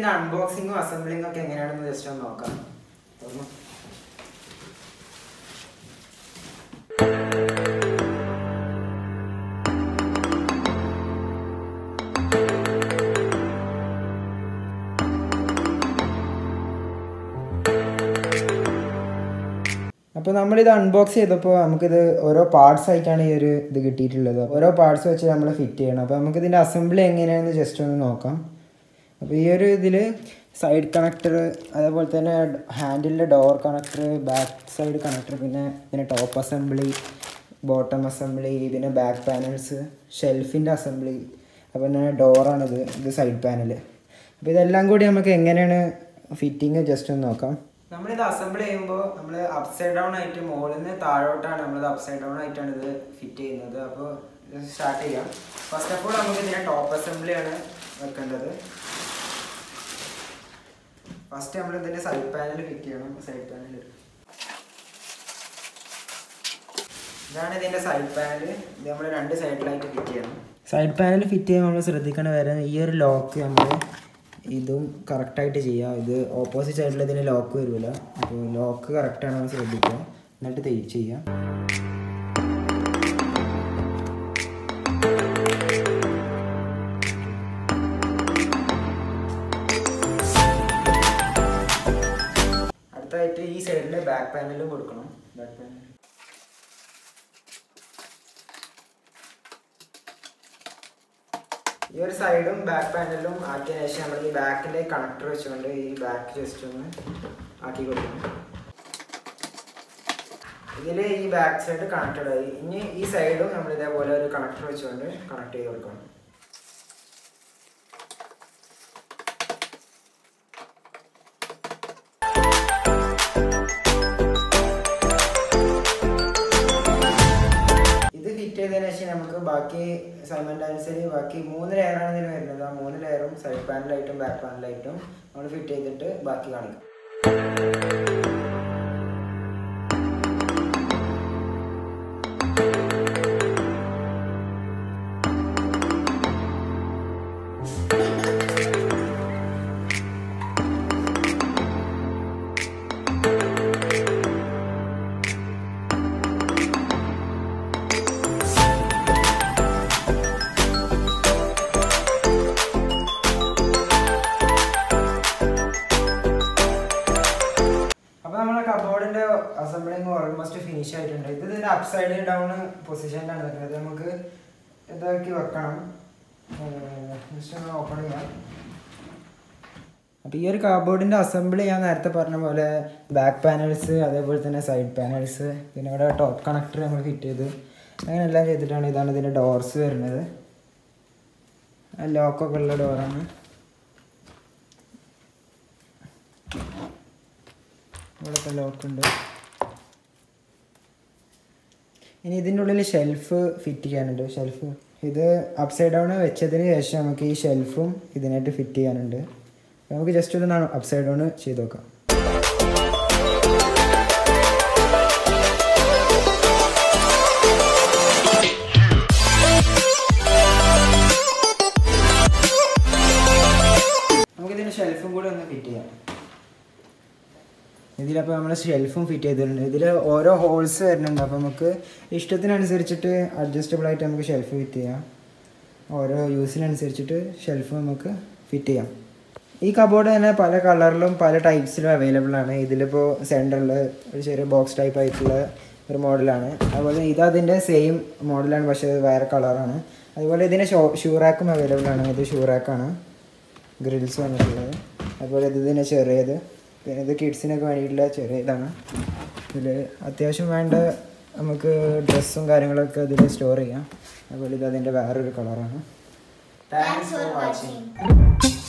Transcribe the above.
ഇതിന്റെ അൺബോക്സിങ്ങും അസംബ്ലിങ്ങും ഒക്കെ എങ്ങനെയാണെന്ന് ജസ്റ്റ് ഒന്ന് നോക്കാം തുറന്നു. അപ്പോൾ നമ്മളിത് അൺബോക്സ് ചെയ്തപ്പോൾ നമുക്കിത് ഓരോ പാർട്സ് ആയിട്ടാണ് ഈ ഒരു ഇത് കിട്ടിയിട്ടുള്ളത് ഓരോ പാർട്സ് വെച്ച് നമ്മൾ ഫിറ്റ് ചെയ്യണം അപ്പോൾ നമുക്ക് ഇതിൻ്റെ അസംബ്ലി എങ്ങനെയാണെന്ന് ജസ്റ്റ് ഒന്ന് നോക്കാം അപ്പോൾ ഈ ഒരു ഇതിൽ സൈഡ് കണക്ടർ അതേപോലെ തന്നെ ഹാൻഡിലിൻ്റെ door connector back side connector പിന്നെ പിന്നെ ടോപ്പ് അസംബ്ലി ബോട്ടം അസംബ്ലി പിന്നെ ബാക്ക് പാനൽസ് ഷെൽഫിൻ്റെ അസംബ്ലി അപ്പോൾ പിന്നെ ഡോറാണിത് ഇത് സൈഡ് പാനൽ അപ്പോൾ ഇതെല്ലാം കൂടി നമുക്ക് എങ്ങനെയാണ് ഫിറ്റിങ് ജസ്റ്റ് ഒന്ന് നോക്കാം നമ്മളിത് അസംബിൾ ചെയ്യുമ്പോൾ നമ്മൾ അപ്സൈഡ് ഡൗൺ ആയിട്ട് മുകളിൽ നിന്ന് താഴോട്ടാണ് നമ്മളിത് അപ്സൈഡ് ഡൗൺ ആയിട്ടാണ് ഇത് ഫിറ്റ് ചെയ്യുന്നത് അപ്പോൾ ഇത് സ്റ്റാർട്ട് ചെയ്യാം ഫസ്റ്റ് ഓഫ് ഓൾ നമുക്ക് ഇതിനെ ടോപ്പ് അസംബ്ലിയാണ് വെക്കേണ്ടത് ഫസ്റ്റ് നമ്മൾ ഇതിൻ്റെ സൈഡ് പാനൽ ഫിറ്റ് ചെയ്യണം സൈഡ് പാനൽ ഇതാണ് ഇതിൻ്റെ സൈഡ് പാനൽ ഇത് നമ്മൾ രണ്ട് സൈഡിലായിട്ട് ഫിറ്റ് ചെയ്യണം സൈഡ് പാനൽ ഫിറ്റ് ചെയ്യുമ്പോൾ നമ്മൾ ശ്രദ്ധിക്കേണ്ട കാര്യം ഈ ഒരു ലോക്ക് നമ്മൾ ഇതും കറക്റ്റായിട്ട് ചെയ്യുക ഇത് ഓപ്പോസിറ്റ് സൈഡിൽ ഇതിന് ലോക്ക് വരില്ല അപ്പോൾ ലോക്ക് കറക്റ്റാണോ എന്ന് ശ്രദ്ധിക്കുക എന്നിട്ട് തെയ് ചെയ്യാം അടുത്തായിട്ട് ഈ സൈഡിൽ ബാക്ക് പാനലും കൊടുക്കണം ബാക്ക് പാനൽ ഈ ഒരു സൈഡും ബാക്ക് പാനലും ആക്കിയതിനു ശേഷം നമ്മൾ ഈ ബാക്കിലെ കണക്ടർ വെച്ചുകൊണ്ട് ഈ ബാക്ക് ജസ്റ്റ് ഒന്ന് ആക്കി കൊടുക്കണം ഇതിൽ ഈ ബാക്ക് സൈഡ് കണക്റ്റഡ് ആയി ഇനി ഈ സൈഡും നമ്മൾ ഇതേപോലെ ഒരു കണക്ടർ വെച്ചുകൊണ്ട് കണക്ട് ചെയ്ത് കൊടുക്കണം ഇത് ഫിറ്റ് ചെയ്തതിനു ശേഷം നമുക്ക് ബാക്കി സൈമൻഡാൻസിൽ ബാക്കി മൂന്ന് ലെയറാണ് ഇതിൽ വരുന്നത് ആ മൂന്ന് ലെയറും സൈഡ് പാനലായിട്ടും ബാക്ക് പാനലായിട്ടും നമ്മൾ ഫിറ്റ് ചെയ്തിട്ട് ബാക്കി കാണിക്കും അപ്പോൾ നമ്മുടെ കബോർഡിന്റെ അസംബ്ലിങ് ഓൾമോസ്റ്റ് ഫിനിഷ് ആയിട്ടുണ്ട് ഇത് ഇതിന്റെ അപ്സൈഡ് ഡൗൺ പൊസിഷനിലാണ് നിൽക്കുന്നത് നമുക്ക് ഇതാക്കി വെക്കണം ജസ്റ്റ് ഒന്ന് ഓപ്പൺ ചെയ്യാം അപ്പോൾ ഈ ഒരു കബോർഡിന്റെ അസംബ്ലി ഞാൻ നേരത്തെ പറഞ്ഞ പോലെ ബാക്ക് പാനൽസ് അതേപോലെ തന്നെ സൈഡ് പാനൽസ് പിന്നെ ഇവിടെ ടോപ്പ് കണക്ടർ നമ്മൾ ഫിറ്റ് ചെയ്ത് അങ്ങനെ എല്ലാം ചെയ്തിട്ടാണ് ഇതാണ് ഇതിന്റെ ഡോർസ് വരുന്നത് ലോക്കൊക്കെ ഉള്ള ഡോറാണ് ഇവിടുത്തെ ലോക്കുണ്ട് ഇനി ഇതിൻ്റെ ഉള്ളിൽ ഷെൽഫ് ഫിറ്റ് ചെയ്യാനുണ്ട് ഷെൽഫ് ഇത് അപ്സൈഡ് ഡൗൺ വെച്ചതിന് ശേഷം നമുക്ക് ഈ ഷെൽഫും ഇതിനായിട്ട് ഫിറ്റ് ചെയ്യാനുണ്ട് അപ്പോൾ നമുക്ക് ജസ്റ്റ് ഒന്ന് അപ്സൈഡ് ഡൗൺ ചെയ്ത് നോക്കാം നമുക്കിതിന് ഷെൽഫും കൂടി ഒന്ന് ഫിറ്റ് ചെയ്യാം ഇതിലപ്പോൾ നമ്മൾ ഷെൽഫും ഫിറ്റ് ചെയ്തിട്ടുണ്ട് ഇതിൽ ഓരോ ഹോൾസ് വരുന്നുണ്ട് അപ്പോൾ നമുക്ക് ഇഷ്ടത്തിനനുസരിച്ചിട്ട് അഡ്ജസ്റ്റബിൾ ആയിട്ട് നമുക്ക് ഷെൽഫ് ഫിറ്റ് ചെയ്യാം ഓരോ യൂസിനനുസരിച്ചിട്ട് ഷെൽഫ് നമുക്ക് ഫിറ്റ് ചെയ്യാം ഈ കബോർഡ് തന്നെ പല കളറിലും പല ടൈപ്സിലും അവൈലബിൾ ആണ് ഇതിലിപ്പോൾ സെൻറ്ററിൽ ഒരു ചെറിയ ബോക്സ് ടൈപ്പ് ആയിട്ടുള്ള ഒരു മോഡലാണ് അതുപോലെ ഇത് അതിൻ്റെ സെയിം മോഡലാണ് പക്ഷേ ഇത് വേറെ കളറാണ് അതുപോലെ ഇതിന് ഷോ ഷൂ റാക്കും അവൈലബിൾ ആണ് ഇത് ഷൂ റാക്കാണ് ഗ്രിൽസ് വന്നിട്ടുള്ളത് അതുപോലെ ഇത് ഇതിന് ചെറിയത് പിന്നെ ഇത് കിഡ്സിനൊക്കെ വേണ്ടിയിട്ടുള്ള ചെറിയ ഇതാണ് ഇതിൽ അത്യാവശ്യം വേണ്ട നമുക്ക് ഡ്രസ്സും കാര്യങ്ങളൊക്കെ ഇതിൽ സ്റ്റോർ ചെയ്യാം അതുപോലെ ഇത് അതിൻ്റെ വേറൊരു കളറാണ് താങ്ക്സ് ഫോർ വാച്ചിങ്